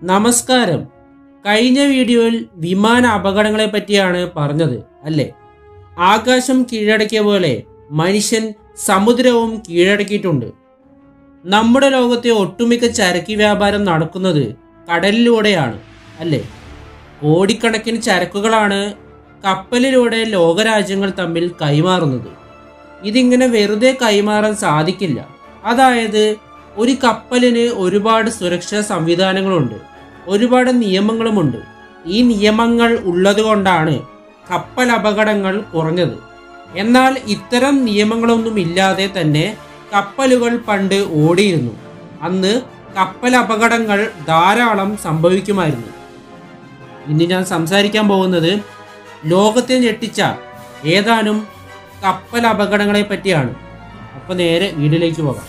നമസ്കാരം കഴിഞ്ഞ വീഡിയോയിൽ വിമാന അപകടങ്ങളെ പറ്റിയാണ് പറഞ്ഞത് അല്ലേ ആകാശം കീഴടക്കിയ പോലെ മനുഷ്യൻ സമുദ്രവും കീഴടക്കിയിട്ടുണ്ട് നമ്മുടെ ലോകത്തെ ഒട്ടുമിക്ക ചരക്ക് വ്യാപാരം നടക്കുന്നത് കടലിലൂടെയാണ് അല്ലേ കോടിക്കണക്കിന് ചരക്കുകളാണ് കപ്പലിലൂടെ ലോകരാജ്യങ്ങൾ തമ്മിൽ കൈമാറുന്നത് ഇതിങ്ങനെ വെറുതെ കൈമാറാൻ സാധിക്കില്ല അതായത് ഒരു കപ്പലിന് ഒരുപാട് സുരക്ഷാ സംവിധാനങ്ങളുണ്ട് ഒരുപാട് നിയമങ്ങളുമുണ്ട് ഈ നിയമങ്ങൾ ഉള്ളതുകൊണ്ടാണ് കപ്പൽ അപകടങ്ങൾ കുറഞ്ഞത് എന്നാൽ ഇത്തരം നിയമങ്ങളൊന്നും ഇല്ലാതെ തന്നെ കപ്പലുകൾ പണ്ട് ഓടിയിരുന്നു അന്ന് കപ്പൽ അപകടങ്ങൾ ധാരാളം സംഭവിക്കുമായിരുന്നു ഇന്ന് ഞാൻ സംസാരിക്കാൻ പോകുന്നത് ലോകത്തെ ഞെട്ടിച്ച ഏതാനും കപ്പൽ അപകടങ്ങളെ പറ്റിയാണ് അപ്പൊ നേരെ വീട്ടിലേക്ക് പോകാം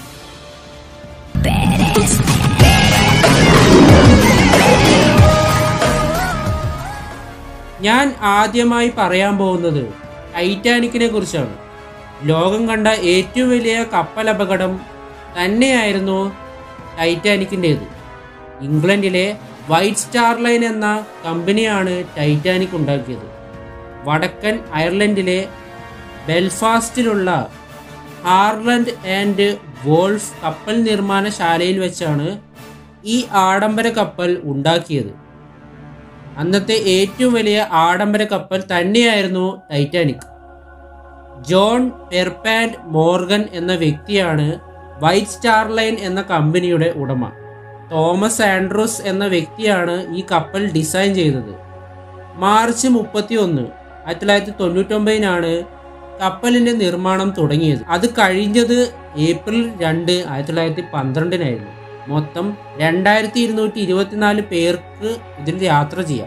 ഞാൻ ആദ്യമായി പറയാൻ പോകുന്നത് ടൈറ്റാനിക്കിനെ കുറിച്ചാണ് ലോകം കണ്ട ഏറ്റവും വലിയ കപ്പൽ അപകടം തന്നെയായിരുന്നു ടൈറ്റാനിക്കിൻ്റേത് ഇംഗ്ലണ്ടിലെ വൈറ്റ് സ്റ്റാർ ലൈൻ എന്ന കമ്പനിയാണ് ടൈറ്റാനിക് ഉണ്ടാക്കിയത് വടക്കൻ അയർലൻഡിലെ ബെൽഫാസ്റ്റിലുള്ള ഹാർലൻഡ് ആൻഡ് വോൾഫ് കപ്പൽ നിർമ്മാണശാലയിൽ വെച്ചാണ് ഈ ആഡംബര കപ്പൽ ഉണ്ടാക്കിയത് അന്നത്തെ ഏറ്റവും വലിയ ആഡംബര കപ്പൽ തന്നെയായിരുന്നു ടൈറ്റാനിക് ജോൺ പെർപാൻഡ് മോർഗൻ എന്ന വ്യക്തിയാണ് വൈറ്റ് സ്റ്റാർ ലൈൻ എന്ന കമ്പനിയുടെ ഉടമ തോമസ് ആൻഡ്രൂസ് എന്ന വ്യക്തിയാണ് ഈ കപ്പൽ ഡിസൈൻ ചെയ്തത് മാർച്ച് മുപ്പത്തി ഒന്ന് ആയിരത്തി തൊള്ളായിരത്തി തൊണ്ണൂറ്റൊമ്പതിനാണ് കപ്പലിന്റെ നിർമ്മാണം തുടങ്ങിയത് അത് കഴിഞ്ഞത് ഏപ്രിൽ രണ്ട് ആയിരത്തി തൊള്ളായിരത്തി പന്ത്രണ്ടിനായിരുന്നു മൊത്തം രണ്ടായിരത്തി ഇരുന്നൂറ്റി ഇരുപത്തിനാല് പേർക്ക് ഇതിൽ യാത്ര ചെയ്യാം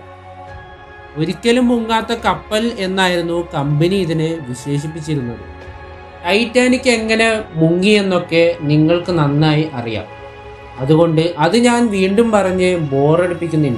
ഒരിക്കലും മുങ്ങാത്ത കപ്പൽ എന്നായിരുന്നു കമ്പനി ഇതിനെ വിശേഷിപ്പിച്ചിരുന്നത് ടൈറ്റാനിക് എങ്ങനെ മുങ്ങി എന്നൊക്കെ നിങ്ങൾക്ക് നന്നായി അറിയാം അതുകൊണ്ട് അത് ഞാൻ വീണ്ടും പറഞ്ഞ് ബോറടിപ്പിക്കുന്നില്ല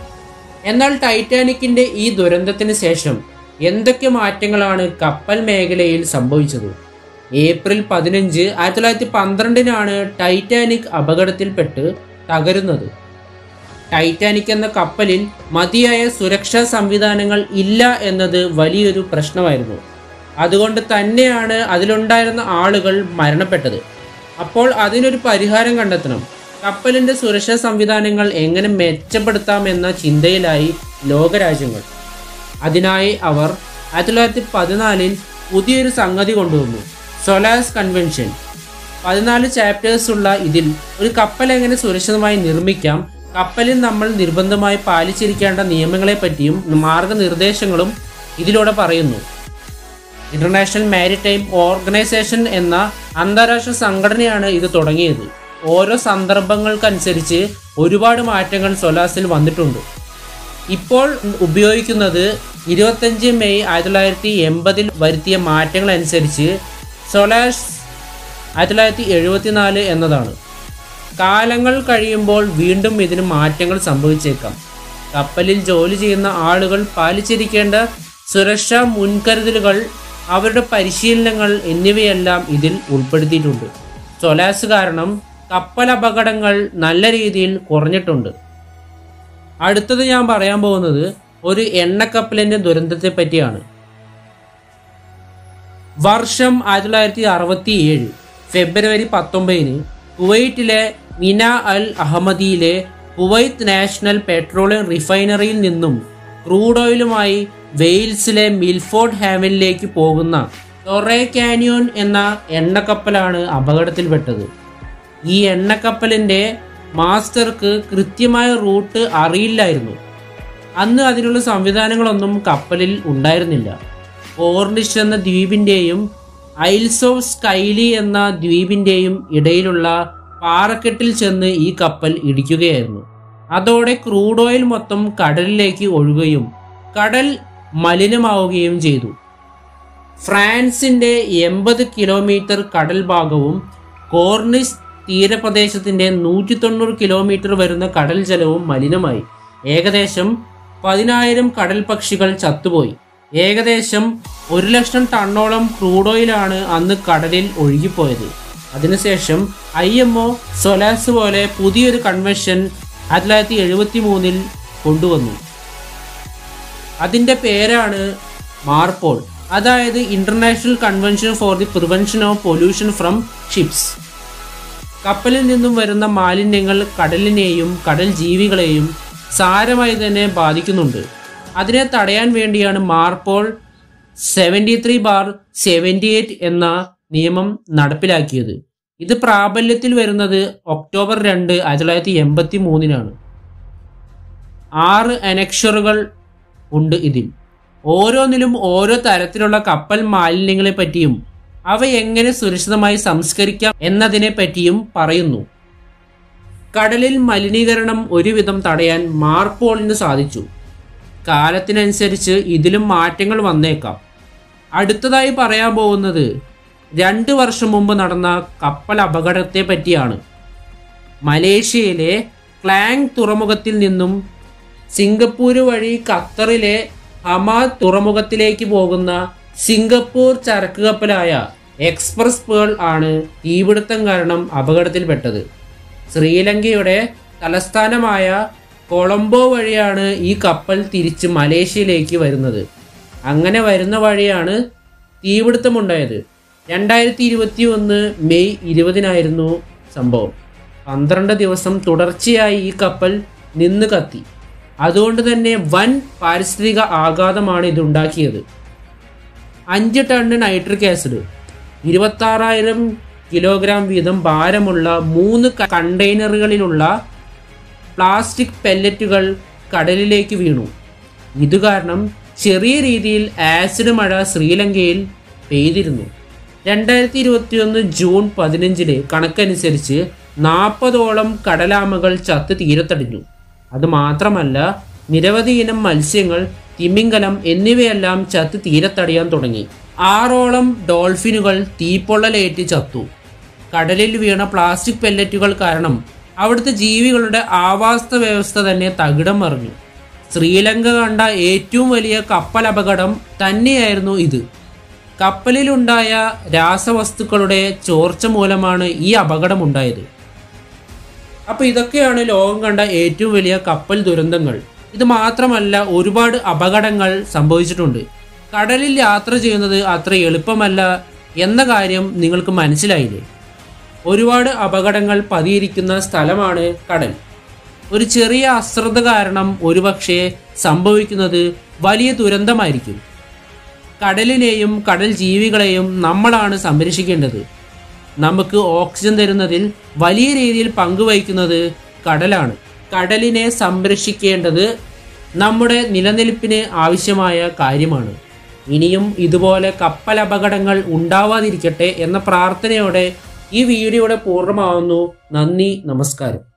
എന്നാൽ ടൈറ്റാനിക്കിന്റെ ഈ ദുരന്തത്തിന് ശേഷം എന്തൊക്കെ മാറ്റങ്ങളാണ് കപ്പൽ മേഖലയിൽ സംഭവിച്ചത് ഏപ്രിൽ പതിനഞ്ച് ആയിരത്തി തൊള്ളായിരത്തി പന്ത്രണ്ടിനാണ് ടൈറ്റാനിക് അപകടത്തിൽപ്പെട്ട് തകരുന്നത് ടൈറ്റാനിക് എന്ന കപ്പലിൽ മതിയായ സുരക്ഷാ സംവിധാനങ്ങൾ ഇല്ല എന്നത് വലിയൊരു പ്രശ്നമായിരുന്നു അതുകൊണ്ട് തന്നെയാണ് അതിലുണ്ടായിരുന്ന ആളുകൾ മരണപ്പെട്ടത് അപ്പോൾ അതിനൊരു പരിഹാരം കണ്ടെത്തണം കപ്പലിന്റെ സുരക്ഷാ സംവിധാനങ്ങൾ എങ്ങനെ മെച്ചപ്പെടുത്താമെന്ന ചിന്തയിലായി ലോകരാജ്യങ്ങൾ അതിനായി അവർ ആയിരത്തി തൊള്ളായിരത്തി പതിനാലിൽ പുതിയൊരു സംഗതി കൊണ്ടുവന്നു സൊലാസ് കൺവെൻഷൻ പതിനാല് ചാപ്റ്റേഴ്സ് ഉള്ള ഇതിൽ ഒരു കപ്പൽ എങ്ങനെ സുരക്ഷിതമായി നിർമ്മിക്കാം കപ്പലിൽ നമ്മൾ നിർബന്ധമായി പാലിച്ചിരിക്കേണ്ട നിയമങ്ങളെ പറ്റിയും മാർഗനിർദ്ദേശങ്ങളും ഇതിലൂടെ പറയുന്നു ഇന്റർനാഷണൽ മാരിടൈം ഓർഗനൈസേഷൻ എന്ന അന്താരാഷ്ട്ര സംഘടനയാണ് ഇത് തുടങ്ങിയത് ഓരോ സന്ദർഭങ്ങൾക്കനുസരിച്ച് ഒരുപാട് മാറ്റങ്ങൾ സൊലാസിൽ വന്നിട്ടുണ്ട് ഇപ്പോൾ ഉപയോഗിക്കുന്നത് ഇരുപത്തഞ്ച് മെയ് ആയിരത്തി തൊള്ളായിരത്തി എൺപതിൽ വരുത്തിയ മാറ്റങ്ങൾ അനുസരിച്ച് സൊലാസ് ആയിരത്തി തൊള്ളായിരത്തി എഴുപത്തിനാല് എന്നതാണ് കാലങ്ങൾ കഴിയുമ്പോൾ വീണ്ടും ഇതിന് മാറ്റങ്ങൾ സംഭവിച്ചേക്കാം കപ്പലിൽ ജോലി ചെയ്യുന്ന ആളുകൾ പാലിച്ചിരിക്കേണ്ട സുരക്ഷാ മുൻകരുതലുകൾ അവരുടെ പരിശീലനങ്ങൾ എന്നിവയെല്ലാം ഇതിൽ ഉൾപ്പെടുത്തിയിട്ടുണ്ട് സൊലാസ് കാരണം കപ്പൽ അപകടങ്ങൾ നല്ല രീതിയിൽ കുറഞ്ഞിട്ടുണ്ട് അടുത്തത് ഞാൻ പറയാൻ പോകുന്നത് ഒരു എണ്ണക്കപ്പലിന്റെ ദുരന്തത്തെ പറ്റിയാണ് വർഷം ആയിരത്തി തൊള്ളായിരത്തി അറുപത്തി ഏഴ് ഫെബ്രുവരി പത്തൊമ്പതിന് കുവൈറ്റിലെ മിന അൽ അഹമ്മദിയിലെ കുവൈത്ത് നാഷണൽ പെട്രോളിയം റിഫൈനറിയിൽ നിന്നും ക്രൂഡ് ഓയിലുമായി വെയിൽസിലെ മിൽഫോർഡ് ഹാവനിലേക്ക് പോകുന്ന ടൊറേ കാനിയോൻ എന്ന എണ്ണക്കപ്പലാണ് അപകടത്തിൽപ്പെട്ടത് ഈ എണ്ണക്കപ്പലിന്റെ മാസ്റ്റർക്ക് കൃത്യമായ റൂട്ട് അറിയില്ലായിരുന്നു അന്ന് അതിനുള്ള സംവിധാനങ്ങളൊന്നും കപ്പലിൽ ഉണ്ടായിരുന്നില്ല കോർണിഷ് എന്ന ദ്വീപിന്റെയും ഐൽസ് ഓഫ് സ്കൈലി എന്ന ദ്വീപിന്റെയും ഇടയിലുള്ള പാറക്കെട്ടിൽ ചെന്ന് ഈ കപ്പൽ ഇടിക്കുകയായിരുന്നു അതോടെ ക്രൂഡ് ഓയിൽ മൊത്തം കടലിലേക്ക് ഒഴുകുകയും കടൽ മലിനമാവുകയും ചെയ്തു ഫ്രാൻസിന്റെ എൺപത് കിലോമീറ്റർ കടൽ ഭാഗവും കോർണിസ് തീരപ്രദേശത്തിന്റെ നൂറ്റി തൊണ്ണൂറ് കിലോമീറ്റർ വരുന്ന കടൽ ജലവും മലിനമായി ഏകദേശം പതിനായിരം കടൽ പക്ഷികൾ ചത്തുപോയി ഏകദേശം ഒരു ലക്ഷം ടണ്ണോളം ക്രൂഡ് ഓയിലാണ് അന്ന് കടലിൽ ഒഴുകിപ്പോയത് അതിനുശേഷം ഐ എം ഒ സൊലാസ് പോലെ പുതിയൊരു കൺവെൻഷൻ ആയിരത്തി തൊള്ളായിരത്തി എഴുപത്തി മൂന്നിൽ കൊണ്ടുവന്നു അതിൻ്റെ പേരാണ് മാർപോൾ അതായത് international convention for the prevention of pollution from ships കപ്പലിൽ നിന്നും വരുന്ന മാലിന്യങ്ങൾ കടലിനെയും കടൽ ജീവികളെയും സാരമായി തന്നെ ബാധിക്കുന്നുണ്ട് അതിനെ തടയാൻ വേണ്ടിയാണ് Marpol seventy three bar seventy eight എന്ന നിയമം നടപ്പിലാക്കിയത് ഇത് പ്രാബല്യത്തിൽ വരുന്നത് ഒക്ടോബർ രണ്ട് ആയിരത്തി തൊള്ളായിരത്തി എൺപത്തി മൂന്നിനാണ് ആറ് അനക്ഷറുകൾ ഉണ്ട് ഇതിൽ ഓരോന്നിലും ഓരോ തരത്തിലുള്ള കപ്പൽ മാലിന്യങ്ങളെ പറ്റിയും അവ എങ്ങനെ സുരക്ഷിതമായി സംസ്കരിക്കാം എന്നതിനെ പറ്റിയും പറയുന്നു കടലിൽ മലിനീകരണം ഒരുവിധം തടയാൻ മാർപോളിന് സാധിച്ചു കാലത്തിനനുസരിച്ച് ഇതിലും മാറ്റങ്ങൾ വന്നേക്കാം അടുത്തതായി പറയാൻ പോകുന്നത് രണ്ട് വർഷം മുമ്പ് നടന്ന കപ്പൽ അപകടത്തെ പറ്റിയാണ് മലേഷ്യയിലെ ക്ലാങ് തുറമുഖത്തിൽ നിന്നും സിംഗപ്പൂർ വഴി ഖത്തറിലെ ഹമാദ് തുറമുഖത്തിലേക്ക് പോകുന്ന സിംഗപ്പൂർ ചരക്ക് കപ്പലായ എക്സ്പ്രസ് പേൾ ആണ് തീപിടുത്തം കാരണം അപകടത്തിൽപ്പെട്ടത് ശ്രീലങ്കയുടെ തലസ്ഥാനമായ കൊളംബോ വഴിയാണ് ഈ കപ്പൽ തിരിച്ച് മലേഷ്യയിലേക്ക് വരുന്നത് അങ്ങനെ വരുന്ന വഴിയാണ് തീപിടുത്തമുണ്ടായത് രണ്ടായിരത്തി ഇരുപത്തി ഒന്ന് മെയ് ഇരുപതിനായിരുന്നു സംഭവം പന്ത്രണ്ട് ദിവസം തുടർച്ചയായി ഈ കപ്പൽ നിന്ന് കത്തി അതുകൊണ്ട് തന്നെ വൻ പാരിസ്ഥിതിക ആഘാതമാണ് ഇതുണ്ടാക്കിയത് അഞ്ച് ടൺ നൈട്രിക് ആസിഡ് ഇരുപത്താറായിരം കിലോഗ്രാം വീതം ഭാരമുള്ള മൂന്ന് ക- കണ്ടെയ്നറുകളിലുള്ള പ്ലാസ്റ്റിക് പെല്ലറ്റുകൾ കടലിലേക്ക് വീണു ഇത് കാരണം ചെറിയ രീതിയിൽ ആസിഡ് മഴ ശ്രീലങ്കയിൽ പെയ്തിരുന്നു രണ്ടായിരത്തി ഇരുപത്തിയൊന്ന് ജൂൺ പതിനഞ്ചിലെ കണക്കനുസരിച്ച് നാൽപ്പതോളം കടലാമകൾ ചത്ത് തീരത്തടിഞ്ഞു അത് മാത്രമല്ല നിരവധി ഇനം മത്സ്യങ്ങൾ തിമിംഗലം എന്നിവയെല്ലാം ചത്ത് തീരത്തടിയാൻ തുടങ്ങി ആറോളം ഡോൾഫിനുകൾ തീപ്പൊള്ളലേറ്റ് ചത്തു കടലിൽ വീണ പ്ലാസ്റ്റിക് പെല്ലറ്റുകൾ കാരണം അവിടുത്തെ ജീവികളുടെ ആവാസ വ്യവസ്ഥ തന്നെ തകിടം മറിഞ്ഞു ശ്രീലങ്ക കണ്ട ഏറ്റവും വലിയ കപ്പൽ അപകടം തന്നെയായിരുന്നു ഇത് കപ്പലിലുണ്ടായ രാസവസ്തുക്കളുടെ ചോർച്ച മൂലമാണ് ഈ അപകടമുണ്ടായത് അപ്പോൾ ഇതൊക്കെയാണ് ലോകം കണ്ട ഏറ്റവും വലിയ കപ്പൽ ദുരന്തങ്ങൾ ഇത് മാത്രമല്ല ഒരുപാട് അപകടങ്ങൾ സംഭവിച്ചിട്ടുണ്ട് കടലിൽ യാത്ര ചെയ്യുന്നത് അത്ര എളുപ്പമല്ല എന്ന കാര്യം നിങ്ങൾക്ക് മനസ്സിലായില്ലേ ഒരുപാട് അപകടങ്ങൾ പതിയിരിക്കുന്ന സ്ഥലമാണ് കടൽ ഒരു ചെറിയ അശ്രദ്ധ കാരണം ഒരുപക്ഷെ സംഭവിക്കുന്നത് വലിയ ദുരന്തമായിരിക്കും കടലിനെയും കടൽ ജീവികളെയും നമ്മളാണ് സംരക്ഷിക്കേണ്ടത് നമുക്ക് ഓക്സിജൻ തരുന്നതിൽ വലിയ രീതിയിൽ പങ്കുവഹിക്കുന്നത് കടലാണ് കടലിനെ സംരക്ഷിക്കേണ്ടത് നമ്മുടെ നിലനിൽപ്പിന് ആവശ്യമായ കാര്യമാണ് ഇനിയും ഇതുപോലെ കപ്പൽ അപകടങ്ങൾ ഉണ്ടാവാതിരിക്കട്ടെ എന്ന പ്രാർത്ഥനയോടെ ഈ വീഡിയോയുടെ പൂർണ്ണമാവുന്നു നന്ദി നമസ്കാരം